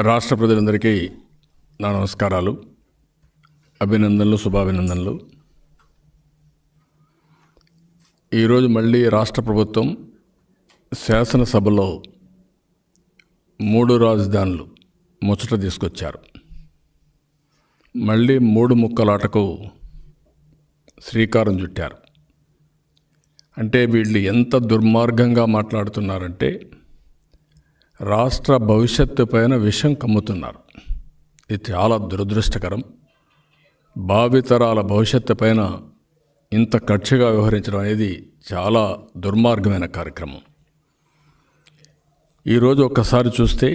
రాష్ట్ర ప్రజలందరికీ నా నమస్కారాలు అభినందనలు శుభాభినందనలు ఈరోజు మళ్ళీ రాష్ట్ర ప్రభుత్వం శాసనసభలో మూడు రాజధానులు ముచ్చట తీసుకొచ్చారు మళ్ళీ మూడు ముక్కలాటకు శ్రీకారం చుట్టారు అంటే వీళ్ళు ఎంత దుర్మార్గంగా మాట్లాడుతున్నారంటే రాష్ట్ర భవిష్యత్తు పైన విషం కమ్ముతున్నారు ఇది చాలా దురదృష్టకరం భావితరాల భవిష్యత్తు పైన ఇంత కక్షగా వ్యవహరించడం అనేది చాలా దుర్మార్గమైన కార్యక్రమం ఈరోజు ఒక్కసారి చూస్తే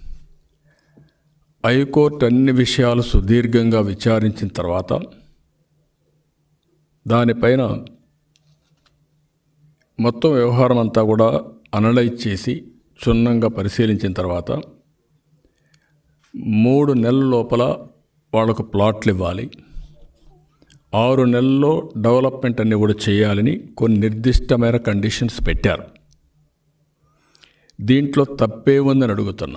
హైకోర్టు అన్ని విషయాలు సుదీర్ఘంగా విచారించిన తర్వాత దానిపైన మొత్తం వ్యవహారం అంతా కూడా అనలైజ్ చేసి క్షుణ్ణంగా పరిశీలించిన తర్వాత మూడు నెలల లోపల వాళ్ళకు ప్లాట్లు ఇవ్వాలి ఆరు నెలల్లో డెవలప్మెంట్ అన్ని కూడా చేయాలని కొన్ని నిర్దిష్టమైన కండిషన్స్ పెట్టారు దీంట్లో తప్పే ఉందని అడుగుతున్నా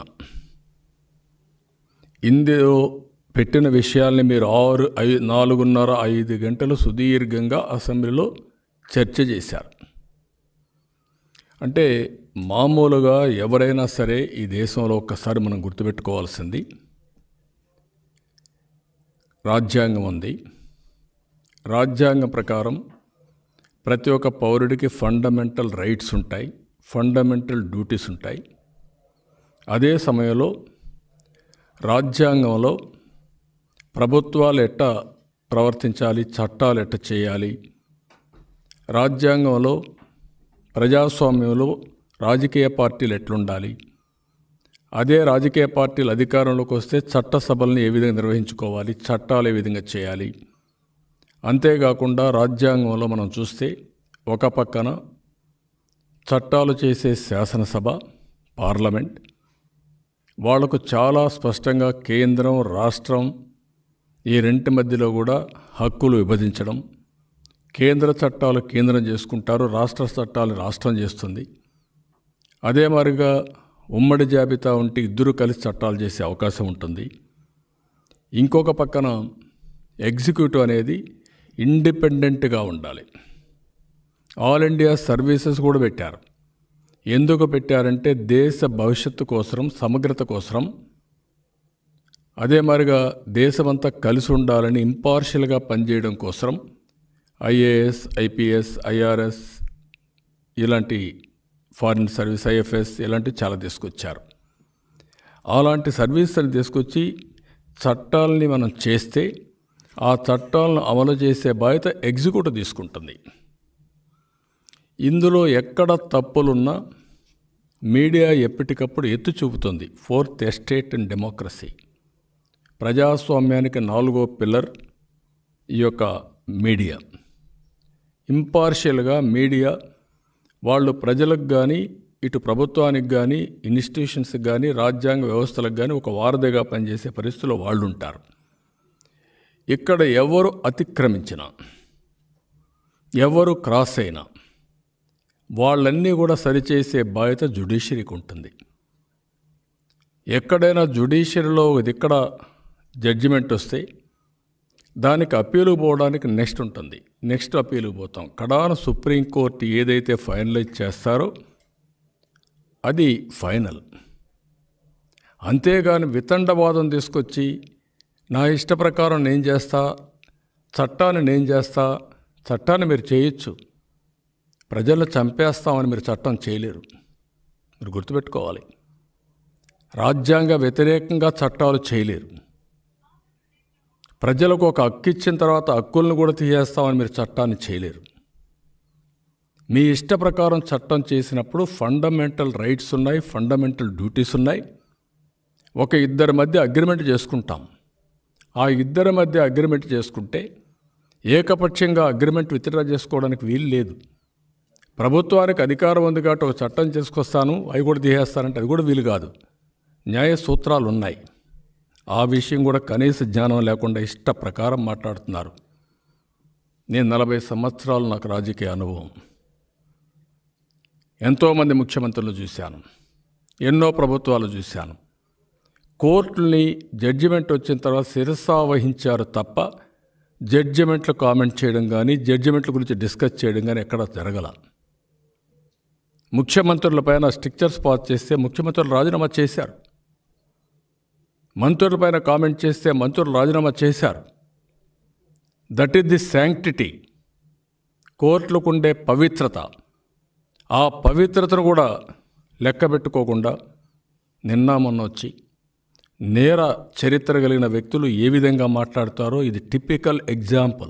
ఇందులో పెట్టిన విషయాల్ని మీరు ఆరు ఐ నాలుగున్నర ఐదు గంటలు సుదీర్ఘంగా అసెంబ్లీలో చర్చ చేశారు అంటే మామూలుగా ఎవరైనా సరే ఈ దేశంలో ఒక్కసారి మనం గుర్తుపెట్టుకోవాల్సింది రాజ్యాంగం ఉంది రాజ్యాంగం ప్రకారం ప్రతి ఒక్క పౌరుడికి ఫండమెంటల్ రైట్స్ ఉంటాయి ఫండమెంటల్ డ్యూటీస్ ఉంటాయి అదే సమయంలో రాజ్యాంగంలో ప్రభుత్వాలు ఎట్ట ప్రవర్తించాలి చట్టాలు ఎట్ట చేయాలి రాజ్యాంగంలో ప్రజాస్వామ్యంలో రాజకీయ పార్టీలు ఎట్లుండాలి అదే రాజకీయ పార్టీలు అధికారంలోకి వస్తే చట్టసభల్ని ఏ విధంగా నిర్వహించుకోవాలి చట్టాలు ఏ విధంగా చేయాలి అంతేకాకుండా రాజ్యాంగంలో మనం చూస్తే ఒక పక్కన చట్టాలు చేసే శాసనసభ పార్లమెంట్ వాళ్లకు చాలా స్పష్టంగా కేంద్రం రాష్ట్రం ఈ రెంటి మధ్యలో కూడా హక్కులు విభజించడం కేంద్ర చట్టాలు కేంద్రం చేసుకుంటారు రాష్ట్ర చట్టాలు రాష్ట్రం చేస్తుంది అదే మాదిరిగా ఉమ్మడి జాబితా ఉంటే ఇద్దరు కలిసి చట్టాలు చేసే అవకాశం ఉంటుంది ఇంకొక పక్కన ఎగ్జిక్యూటివ్ అనేది ఇండిపెండెంట్గా ఉండాలి ఆల్ ఇండియా సర్వీసెస్ కూడా పెట్టారు ఎందుకు పెట్టారంటే దేశ భవిష్యత్తు కోసం సమగ్రత కోసం అదే మాదిరిగా దేశమంతా కలిసి ఉండాలని ఇంపార్షియల్గా పనిచేయడం కోసం ఐఏఎస్ ఐపీఎస్ ఐఆర్ఎస్ ఇలాంటి ఫారిన్ సర్వీస్ ఐఎఫ్ఎస్ ఇలాంటివి చాలా తీసుకొచ్చారు అలాంటి సర్వీసులు తీసుకొచ్చి చట్టాలని మనం చేస్తే ఆ చట్టాలను అమలు చేసే బాధ్యత ఎగ్జిక్యూటివ్ తీసుకుంటుంది ఇందులో ఎక్కడ తప్పులున్నా మీడియా ఎప్పటికప్పుడు ఎత్తు చూపుతుంది ఫోర్త్ ఎస్టేట్ అండ్ డెమోక్రసీ ప్రజాస్వామ్యానికి నాలుగో పిల్లర్ ఈ యొక్క మీడియా ఇంపార్షియల్గా మీడియా వాళ్ళు ప్రజలకు కానీ ఇటు ప్రభుత్వానికి కానీ ఇన్స్టిట్యూషన్స్కి కానీ రాజ్యాంగ వ్యవస్థలకు కానీ ఒక వారధిగా పనిచేసే పరిస్థితుల్లో వాళ్ళు ఉంటారు ఇక్కడ ఎవరు అతిక్రమించినా ఎవరు క్రాస్ అయినా వాళ్ళన్నీ కూడా సరిచేసే బాధ్యత జుడిషియరీకి ఉంటుంది ఎక్కడైనా జుడిషియరీలో ఇక్కడ జడ్జిమెంట్ వస్తే దానికి అప్పీలు పోవడానికి నెక్స్ట్ ఉంటుంది నెక్స్ట్ అప్పీలు పోతాం కడాన సుప్రీంకోర్టు ఏదైతే ఫైనలైజ్ చేస్తారో అది ఫైనల్ అంతేగాని వితండవాదం తీసుకొచ్చి నా ఇష్ట ప్రకారం నేను చేస్తా చట్టాన్ని నేను చేస్తా చట్టాన్ని మీరు చేయొచ్చు ప్రజలను చంపేస్తామని మీరు చట్టం చేయలేరు మీరు గుర్తుపెట్టుకోవాలి రాజ్యాంగ వ్యతిరేకంగా చట్టాలు చేయలేరు ప్రజలకు ఒక హక్కు ఇచ్చిన తర్వాత హక్కులను కూడా తీసేస్తామని మీరు చట్టాన్ని చేయలేరు మీ ఇష్ట ప్రకారం చట్టం చేసినప్పుడు ఫండమెంటల్ రైట్స్ ఉన్నాయి ఫండమెంటల్ డ్యూటీస్ ఉన్నాయి ఒక ఇద్దరి మధ్య అగ్రిమెంట్ చేసుకుంటాం ఆ ఇద్దరి మధ్య అగ్రిమెంట్ చేసుకుంటే ఏకపక్షంగా అగ్రిమెంట్ విత్డ్రా చేసుకోవడానికి వీలు లేదు ప్రభుత్వానికి అధికారం ఉంది కాబట్టి ఒక చట్టం చేసుకొస్తాను అవి కూడా తీసేస్తానంటే అది కూడా వీలు కాదు న్యాయ సూత్రాలు ఉన్నాయి ఆ విషయం కూడా కనీస జ్ఞానం లేకుండా ఇష్ట ప్రకారం మాట్లాడుతున్నారు నేను నలభై సంవత్సరాలు నాకు రాజకీయ అనుభవం ఎంతోమంది ముఖ్యమంత్రులు చూశాను ఎన్నో ప్రభుత్వాలు చూశాను కోర్టుని జడ్జిమెంట్ వచ్చిన తర్వాత శిరసా వహించారు తప్ప జడ్జిమెంట్లు కామెంట్ చేయడం కానీ జడ్జిమెంట్ల గురించి డిస్కస్ చేయడం కానీ ఎక్కడ జరగల ముఖ్యమంత్రులపైన స్ట్రిక్చర్స్ పాస్ చేస్తే ముఖ్యమంత్రులు రాజీనామా చేశారు మంత్రులపైన కామెంట్ చేస్తే మంత్రులు రాజీనామా చేశారు దట్ ఈస్ ది శాంక్టిటీ కోర్టులకు ఉండే పవిత్రత ఆ పవిత్రతను కూడా లెక్క పెట్టుకోకుండా నిన్న మొన్న వచ్చి నేర చరిత్ర కలిగిన వ్యక్తులు ఏ విధంగా మాట్లాడతారో ఇది టిపికల్ ఎగ్జాంపుల్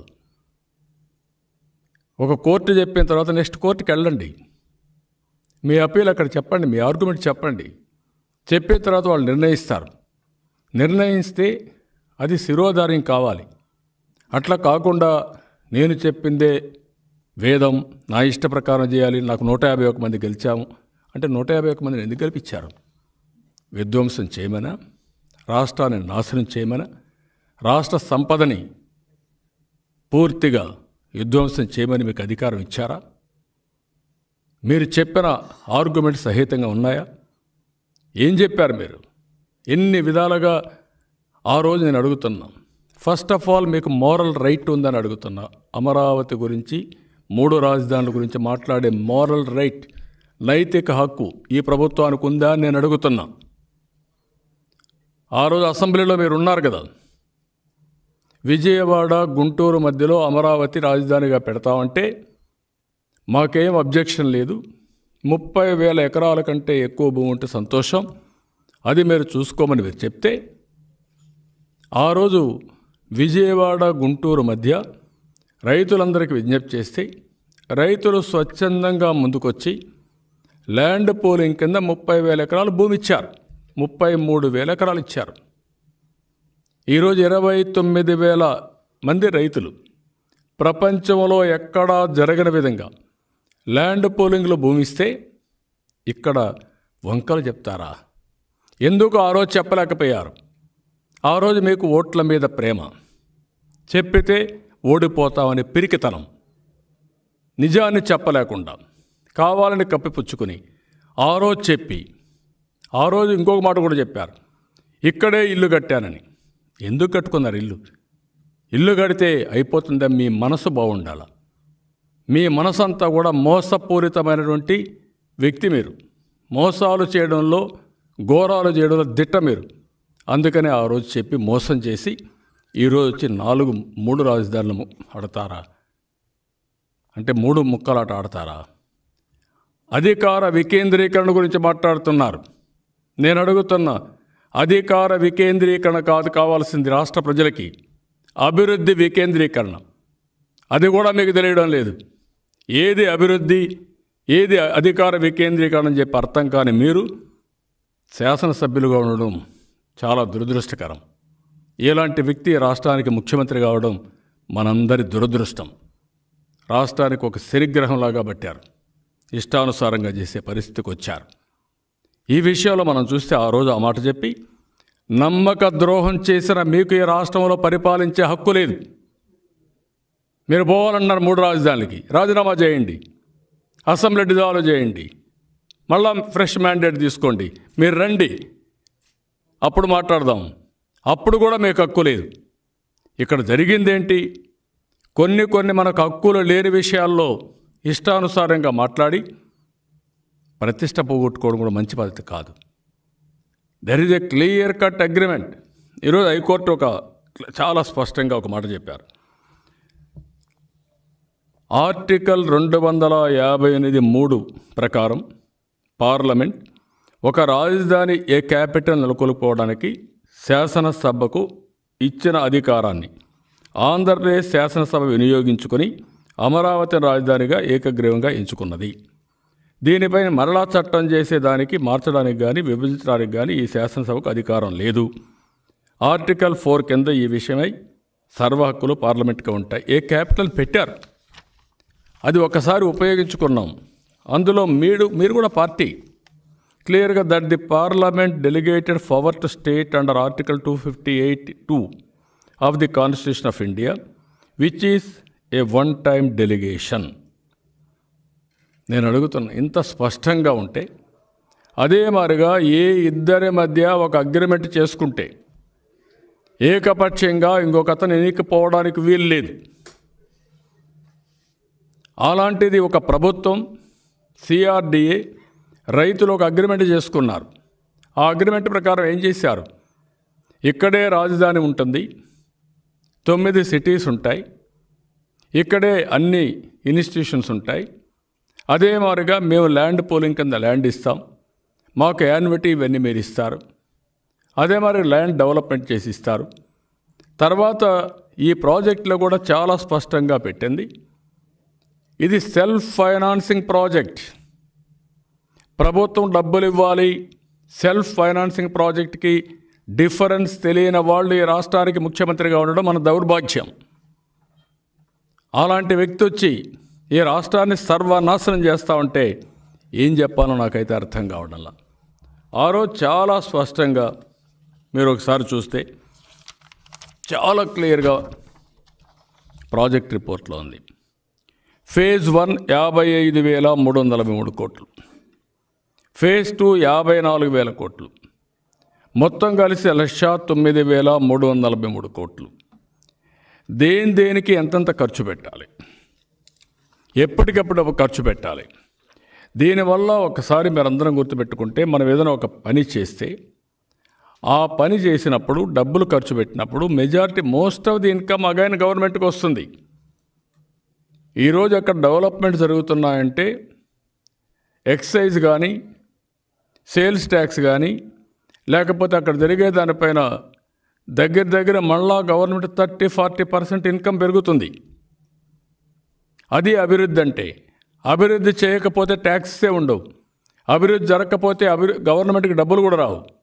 ఒక కోర్టు చెప్పిన తర్వాత నెక్స్ట్ కోర్టుకి వెళ్ళండి మీ అప్పీల్ అక్కడ చెప్పండి మీ ఆర్గ్యుమెంట్ చెప్పండి చెప్పిన తర్వాత వాళ్ళు నిర్ణయిస్తారు నిర్ణయిస్తే అది శిరోధార్యం కావాలి అట్లా కాకుండా నేను చెప్పిందే వేదం నా ఇష్ట ప్రకారం చేయాలి నాకు నూట యాభై ఒక మంది గెలిచాము అంటే నూట యాభై ఒక మందిని ఎందుకు గెలిపించారు విధ్వంసం చేయమనా రాష్ట్రాన్ని నాశనం చేయమనా రాష్ట్ర సంపదని పూర్తిగా విధ్వంసం చేయమని మీకు అధికారం ఇచ్చారా మీరు చెప్పిన ఆర్గ్యుమెంట్ సహితంగా ఉన్నాయా ఏం చెప్పారు మీరు ఎన్ని విధాలుగా ఆ రోజు నేను అడుగుతున్నా ఫస్ట్ ఆఫ్ ఆల్ మీకు మోరల్ రైట్ ఉందని అడుగుతున్నా అమరావతి గురించి మూడు రాజధానుల గురించి మాట్లాడే మోరల్ రైట్ నైతిక హక్కు ఈ ప్రభుత్వానికి ఉందా అని నేను అడుగుతున్నా ఆ రోజు అసెంబ్లీలో మీరు ఉన్నారు కదా విజయవాడ గుంటూరు మధ్యలో అమరావతి రాజధానిగా పెడతామంటే మాకేం అబ్జెక్షన్ లేదు ముప్పై వేల ఎకరాల కంటే ఎక్కువ భూమి ఉంటే సంతోషం అది మీరు చూసుకోమని మీరు చెప్తే ఆ రోజు విజయవాడ గుంటూరు మధ్య రైతులందరికీ విజ్ఞప్తి చేస్తే రైతులు స్వచ్ఛందంగా ముందుకొచ్చి ల్యాండ్ పూలింగ్ కింద ముప్పై వేల ఎకరాలు భూమి ఇచ్చారు ముప్పై మూడు వేల ఎకరాలు ఇచ్చారు ఈరోజు ఇరవై తొమ్మిది వేల మంది రైతులు ప్రపంచంలో ఎక్కడా జరగని విధంగా ల్యాండ్ పూలింగ్లో భూమి ఇస్తే ఇక్కడ వంకలు చెప్తారా ఎందుకు ఆ రోజు చెప్పలేకపోయారు ఆ రోజు మీకు ఓట్ల మీద ప్రేమ చెప్పితే ఓడిపోతామని పిరికితనం నిజాన్ని చెప్పలేకుండా కావాలని కప్పిపుచ్చుకుని ఆ రోజు చెప్పి ఆ రోజు ఇంకొక మాట కూడా చెప్పారు ఇక్కడే ఇల్లు కట్టానని ఎందుకు కట్టుకున్నారు ఇల్లు ఇల్లు కడితే అయిపోతుందా మీ మనసు బాగుండాల మీ మనసు అంతా కూడా మోసపూరితమైనటువంటి వ్యక్తి మీరు మోసాలు చేయడంలో ఘోరాలు చేయడంలో దిట్ట మీరు అందుకనే ఆ రోజు చెప్పి మోసం చేసి ఈరోజు వచ్చి నాలుగు మూడు రాజధానులు ఆడతారా అంటే మూడు ముక్కలాట ఆడతారా అధికార వికేంద్రీకరణ గురించి మాట్లాడుతున్నారు నేను అడుగుతున్నా అధికార వికేంద్రీకరణ కాదు కావాల్సింది రాష్ట్ర ప్రజలకి అభివృద్ధి వికేంద్రీకరణ అది కూడా మీకు తెలియడం లేదు ఏది అభివృద్ధి ఏది అధికార వికేంద్రీకరణ అని చెప్పి అర్థం కాని మీరు శాసనసభ్యులుగా ఉండడం చాలా దురదృష్టకరం ఇలాంటి వ్యక్తి రాష్ట్రానికి ముఖ్యమంత్రి కావడం మనందరి దురదృష్టం రాష్ట్రానికి ఒక శరిగ్రహంలాగా పట్టారు ఇష్టానుసారంగా చేసే పరిస్థితికి వచ్చారు ఈ విషయంలో మనం చూస్తే ఆ రోజు ఆ మాట చెప్పి నమ్మక ద్రోహం చేసిన మీకు ఈ రాష్ట్రంలో పరిపాలించే హక్కు లేదు మీరు పోవాలన్నారు మూడు రాజధానులకి రాజీనామా చేయండి అసెంబ్లీ డిజాల్వ్ చేయండి మళ్ళా ఫ్రెష్ మ్యాండేట్ తీసుకోండి మీరు రండి అప్పుడు మాట్లాడదాం అప్పుడు కూడా మీకు హక్కు లేదు ఇక్కడ జరిగిందేంటి కొన్ని కొన్ని మనకు హక్కులు లేని విషయాల్లో ఇష్టానుసారంగా మాట్లాడి ప్రతిష్ట పోగొట్టుకోవడం కూడా మంచి పద్ధతి కాదు there is a clear cut agreement ఈరోజు హైకోర్టు ఒక చాలా స్పష్టంగా ఒక మాట చెప్పారు ఆర్టికల్ రెండు వందల యాభై ఎనిమిది మూడు ప్రకారం పార్లమెంట్ ఒక రాజధాని ఏ క్యాపిటల్ నెలకొల్పుకోవడానికి శాసనసభకు ఇచ్చిన అధికారాన్ని ఆంధ్రప్రదేశ్ శాసనసభ వినియోగించుకొని అమరావతి రాజధానిగా ఏకగ్రీవంగా ఎంచుకున్నది దీనిపైన మరలా చట్టం చేసేదానికి మార్చడానికి కానీ విభజించడానికి కానీ ఈ శాసనసభకు అధికారం లేదు ఆర్టికల్ ఫోర్ కింద ఈ విషయమై సర్వ హక్కులు పార్లమెంట్గా ఉంటాయి ఏ క్యాపిటల్ పెట్టారు అది ఒకసారి ఉపయోగించుకున్నాం అందులో మీరు మీరు కూడా పార్టీ క్లియర్గా that the parliament delegated power to state under article two fifty eight two of the constitution of India which is a one time delegation నేను అడుగుతున్నా ఇంత స్పష్టంగా ఉంటే అదే మాదిరిగా ఏ ఇద్దరి మధ్య ఒక అగ్రిమెంట్ చేసుకుంటే ఏకపక్షంగా ఇంకొక అతను ఎన్నికపోవడానికి వీలు లేదు అలాంటిది ఒక ప్రభుత్వం సిఆర్డిఏ రైతులు ఒక అగ్రిమెంట్ చేసుకున్నారు ఆ అగ్రిమెంట్ ప్రకారం ఏం చేశారు ఇక్కడే రాజధాని ఉంటుంది తొమ్మిది సిటీస్ ఉంటాయి ఇక్కడే అన్ని ఇన్స్టిట్యూషన్స్ ఉంటాయి అదే మాదిరిగా మేము ల్యాండ్ పోలింగ్ కింద ల్యాండ్ ఇస్తాం మాకు యాన్యుటీ ఇవన్నీ మీరు ఇస్తారు అదే మరి ల్యాండ్ డెవలప్మెంట్ చేసి ఇస్తారు తర్వాత ఈ ప్రాజెక్ట్లో కూడా చాలా స్పష్టంగా పెట్టింది ఇది సెల్ఫ్ ఫైనాన్సింగ్ ప్రాజెక్ట్ ప్రభుత్వం డబ్బులు ఇవ్వాలి సెల్ఫ్ ఫైనాన్సింగ్ ప్రాజెక్ట్కి డిఫరెన్స్ తెలియని వాళ్ళు ఈ రాష్ట్రానికి ముఖ్యమంత్రిగా ఉండడం మన దౌర్భాగ్యం అలాంటి వ్యక్తి వచ్చి ఈ రాష్ట్రాన్ని సర్వనాశనం చేస్తా ఉంటే ఏం చెప్పాలో నాకైతే అర్థం కావడంలా ఆ రోజు చాలా స్పష్టంగా మీరు ఒకసారి చూస్తే చాలా క్లియర్గా ప్రాజెక్ట్ రిపోర్ట్లో ఉంది ఫేజ్ వన్ యాభై ఐదు వేల మూడు వందల మూడు కోట్లు ఫేజ్ టూ యాభై నాలుగు వేల కోట్లు మొత్తం కలిసి లక్ష తొమ్మిది వేల మూడు వందల నలభై మూడు కోట్లు దేని దేనికి ఎంతెంత ఖర్చు పెట్టాలి ఎప్పటికప్పుడు ఖర్చు పెట్టాలి దీనివల్ల ఒకసారి మీరందరం గుర్తుపెట్టుకుంటే మనం ఏదైనా ఒక పని చేస్తే ఆ పని చేసినప్పుడు డబ్బులు ఖర్చు పెట్టినప్పుడు majority most of the income again గవర్నమెంట్కి వస్తుంది ఈరోజు అక్కడ డెవలప్మెంట్ జరుగుతున్నాయంటే ఎక్సైజ్ కానీ సేల్స్ ట్యాక్స్ కానీ లేకపోతే అక్కడ జరిగే దానిపైన దగ్గర దగ్గర మళ్ళా government thirty forty percent income పెరుగుతుంది అది అభివృద్ధి అంటే అభివృద్ధి చేయకపోతే ట్యాక్సే ఉండవు అభివృద్ధి జరగకపోతే అభివృ గవర్నమెంట్కి డబ్బులు కూడా రావు